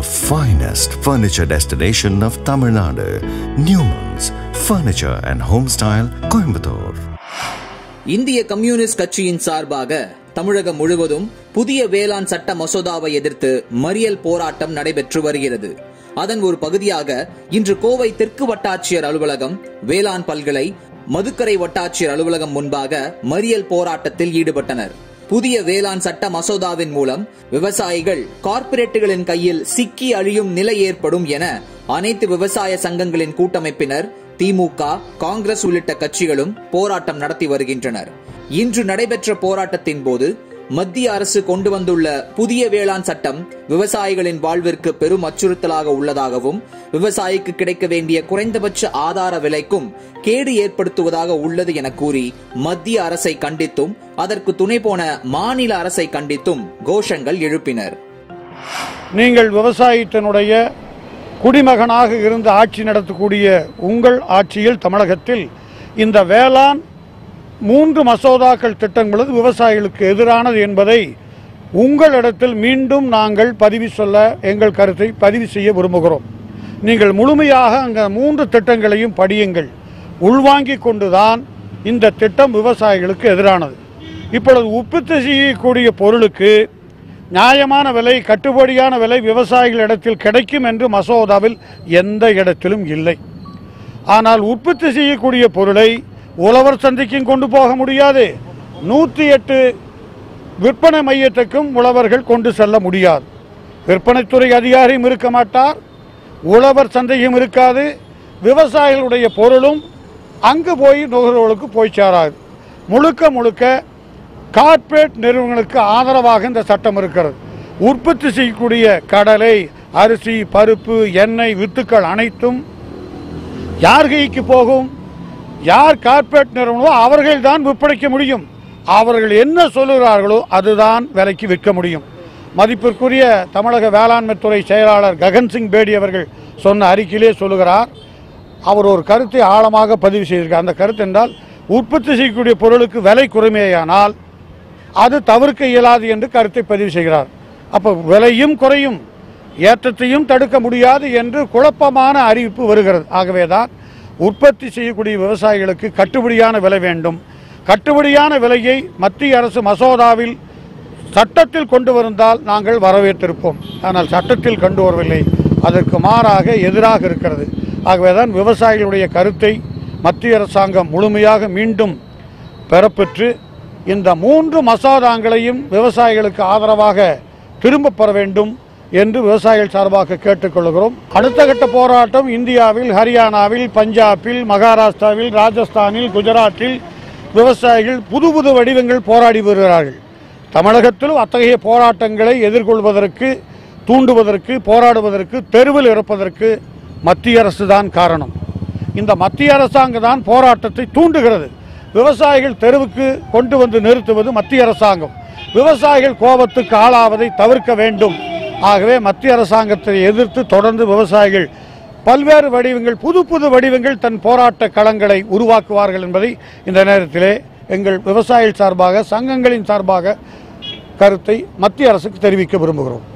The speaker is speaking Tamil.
the finest furniture destination of Tamil Nadu, Newman's Furniture and Homestyle, Coimbatore. இந்திய கம்யூனிஸ்ட் கட்சியின் சார்பாக தமிழகம் முழுவதும் புதிய வேளாண் சட்ட மசோதாவை எதிர்த்து மறியல் போராட்டம் நடைபெற்று வருகிறது அதன் ஒரு பகுதியாக இன்று கோவை தெற்கு வட்டாட்சியர் அலுவலகம் வேளாண் பல்கலை மதுக்கரை வட்டாட்சியர் அலுவலகம் முன்பாக மறியல் போராட்டத்தில் ஈடுபட்டனர் புதிய வேளாண் சட்ட மசோதாவின் மூலம் விவசாயிகள் கார்ப்பரேட்டுகளின் கையில் சிக்கி அழியும் நிலை ஏற்படும் என அனைத்து விவசாய சங்கங்களின் கூட்டமைப்பினர் திமுக காங்கிரஸ் உள்ளிட்ட கட்சிகளும் போராட்டம் நடத்தி வருகின்றனர் இன்று நடைபெற்ற போராட்டத்தின் போது மத்திய அரசு கொண்டு வந்துள்ள புதிய வேளாண் சட்டம் விவசாயிகளின் வாழ்விற்கு பெரும் அச்சுறுத்தலாக உள்ளதாகவும் விவசாயிக்கு கிடைக்க வேண்டிய குறைந்தபட்ச ஆதார விலைக்கும் கேடு ஏற்படுத்துவதாக உள்ளது என கூறி மத்திய அரசை கண்டித்தும் அதற்கு துணை போன மாநில அரசை கண்டித்தும் கோஷங்கள் எழுப்பினர் நீங்கள் விவசாயத்தினுடைய குடிமகனாக இருந்து ஆட்சி நடத்தக்கூடிய உங்கள் ஆட்சியில் தமிழகத்தில் இந்த வேளாண் மூன்று மசோதாக்கள் திட்டங்களது விவசாயிகளுக்கு எதிரானது என்பதை உங்களிடத்தில் மீண்டும் நாங்கள் பதிவு சொல்ல எங்கள் கருத்தை பதிவு செய்ய விரும்புகிறோம் நீங்கள் முழுமையாக அங்கே மூன்று திட்டங்களையும் படியுங்கள் உள்வாங்கிக் கொண்டுதான் இந்த திட்டம் விவசாயிகளுக்கு எதிரானது இப்பொழுது உற்பத்தி செய்யக்கூடிய பொருளுக்கு நியாயமான விலை கட்டுப்படியான விலை விவசாயிகளிடத்தில் கிடைக்கும் என்று மசோதாவில் எந்த இடத்திலும் இல்லை ஆனால் உற்பத்தி செய்யக்கூடிய பொருளை உழவர் சந்தைக்கும் கொண்டு போக முடியாது நூற்றி எட்டு விற்பனை மையத்துக்கும் உழவர்கள் கொண்டு செல்ல முடியாது விற்பனைத்துறை அதிகாரியும் இருக்க மாட்டார் உழவர் சந்தையும் இருக்காது விவசாயிகளுடைய பொருளும் அங்கு போய் நுகர்வோர்களுக்கு போய் சேராது முழுக்க முழுக்க கார்ப்பரேட் நிறுவனங்களுக்கு ஆதரவாக இந்த சட்டம் இருக்கிறது உற்பத்தி செய்யக்கூடிய கடலை அரிசி பருப்பு எண்ணெய் வித்துக்கள் அனைத்தும் யார் கைக்கு போகும் யார் கார்ப்பரேட் நிறுவனமோ அவர்கள் தான் விற்பனைக்க முடியும் அவர்கள் என்ன சொல்லுகிறார்களோ அதுதான் விலைக்கு விற்க முடியும் மதிப்பிற்குரிய தமிழக வேளாண்மை துறை செயலாளர் ககன்சிங் பேடி அவர்கள் சொன்ன அறிக்கையிலே சொல்லுகிறார் அவர் ஒரு கருத்தை ஆழமாக பதிவு செய்திருக்கார் அந்த கருத்து என்றால் உற்பத்தி செய்யக்கூடிய பொருளுக்கு விலை குறைமையானால் அது தவிர்க்க இயலாது என்று கருத்தை பதிவு செய்கிறார் அப்போ விலையும் குறையும் ஏற்றத்தையும் தடுக்க முடியாது என்று குழப்பமான அறிவிப்பு வருகிறது ஆகவேதான் உற்பத்தி செய்யக்கூடிய விவசாயிகளுக்கு கட்டுப்படியான விலை வேண்டும் கட்டுப்படியான விலையை மத்திய அரசு மசோதாவில் சட்டத்தில் கொண்டு வந்தால் நாங்கள் வரவேற்றிருப்போம் ஆனால் சட்டத்தில் கொண்டு வரவில்லை அதற்கு மாறாக எதிராக இருக்கிறது ஆகவேதான் விவசாயிகளுடைய கருத்தை மத்திய அரசாங்கம் முழுமையாக மீண்டும் பெறப்பெற்று இந்த மூன்று மசோதாங்களையும் விவசாயிகளுக்கு ஆதரவாக திரும்பப் பெற வேண்டும் என்று விவசாயிகள் சார்பாக கேட்டுக்கொள்கிறோம் அடுத்த கட்ட போராட்டம் இந்தியாவில் ஹரியானாவில் பஞ்சாபில் மகாராஷ்டிராவில் ராஜஸ்தானில் குஜராத்தில் விவசாயிகள் புது புது வடிவங்கள் போராடி வருகிறார்கள் தமிழகத்திலும் அத்தகைய போராட்டங்களை எதிர்கொள்வதற்கு தூண்டுவதற்கு போராடுவதற்கு தெருவில் இருப்பதற்கு மத்திய அரசு தான் காரணம் இந்த மத்திய அரசாங்கம் தான் போராட்டத்தை தூண்டுகிறது விவசாயிகள் தெருவுக்கு கொண்டு வந்து நிறுத்துவது மத்திய அரசாங்கம் விவசாயிகள் கோபத்துக்கு ஆளாவதை தவிர்க்க வேண்டும் ஆகவே மத்திய அரசாங்கத்தை எதிர்த்து தொடர்ந்து விவசாயிகள் பல்வேறு வடிவங்கள் புது புது வடிவங்கள் தன் போராட்ட களங்களை உருவாக்குவார்கள் என்பதை இந்த நேரத்திலே எங்கள் விவசாயிகள் சார்பாக சங்கங்களின் சார்பாக கருத்தை மத்திய அரசுக்கு தெரிவிக்க விரும்புகிறோம்